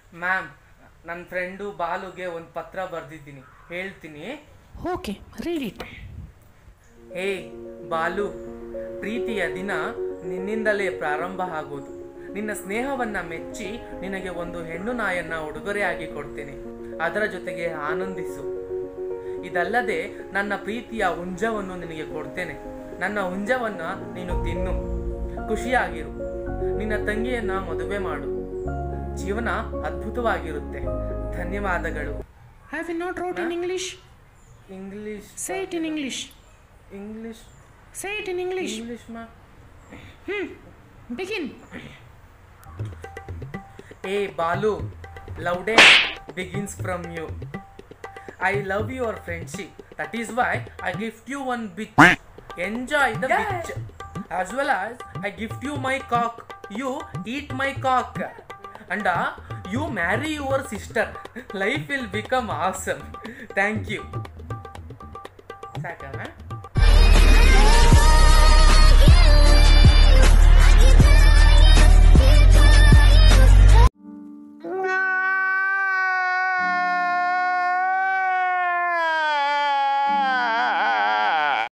Ma'am ನನ್ನ friend ಬಾಲುಗೆ ಒಂದು ಪತ್ರ ಬರೆದಿದ್ದೀನಿ ಹೇಳ್ತೀನಿ okay read it hey Balu ಪ್ರೀತಿಯ ದಿನ ನಿನ್ನಿಂದಲೇ ಪ್ರಾರಂಭ ಆಗೋದು ನಿನ್ನ ಸ್ನೇಹವನ್ನ ಮೆಚ್ಚಿ ನಿನಗೆ ಒಂದು ಹೆಣ್ಣು ನಾಯನ್ನ ಉಡುಗೊರೆಯಾಗಿ ಕೊಡ್ತೇನೆ ಅದರ ಜೊತೆಗೆ ಆನಂದಿಸು ಇದಲ್ಲದೆ ನನ್ನ ಪ್ರೀತಿಯ ಹುಂಜವನ್ನು ನಿನಗೆ ಕೊಡ್ತೇನೆ ನನ್ನ ಹುಂಜವನ್ನ ನೀನು ತಿನ್ನು ಖುಷಿಯಾಗಿರು ನಿನ್ನ ತಂಗಿಯನ್ನ ಮದುವೆ ಮಾಡು ಜೀವನ ಅದ್ಭುತವಾಗಿರುತ್ತೆ ಧನ್ಯವಾದಗಳು have you not wrote in English English say it in English English say it in English English ಮಾ begin Hey Balu, Laude begins from you. I love your friendship. That is why I gift you one bitch. Enjoy the bitch. As well as I gift you my cock. You eat my cock. And uh, you marry your sister. Life will become awesome. Thank you. ಸಾಕಾ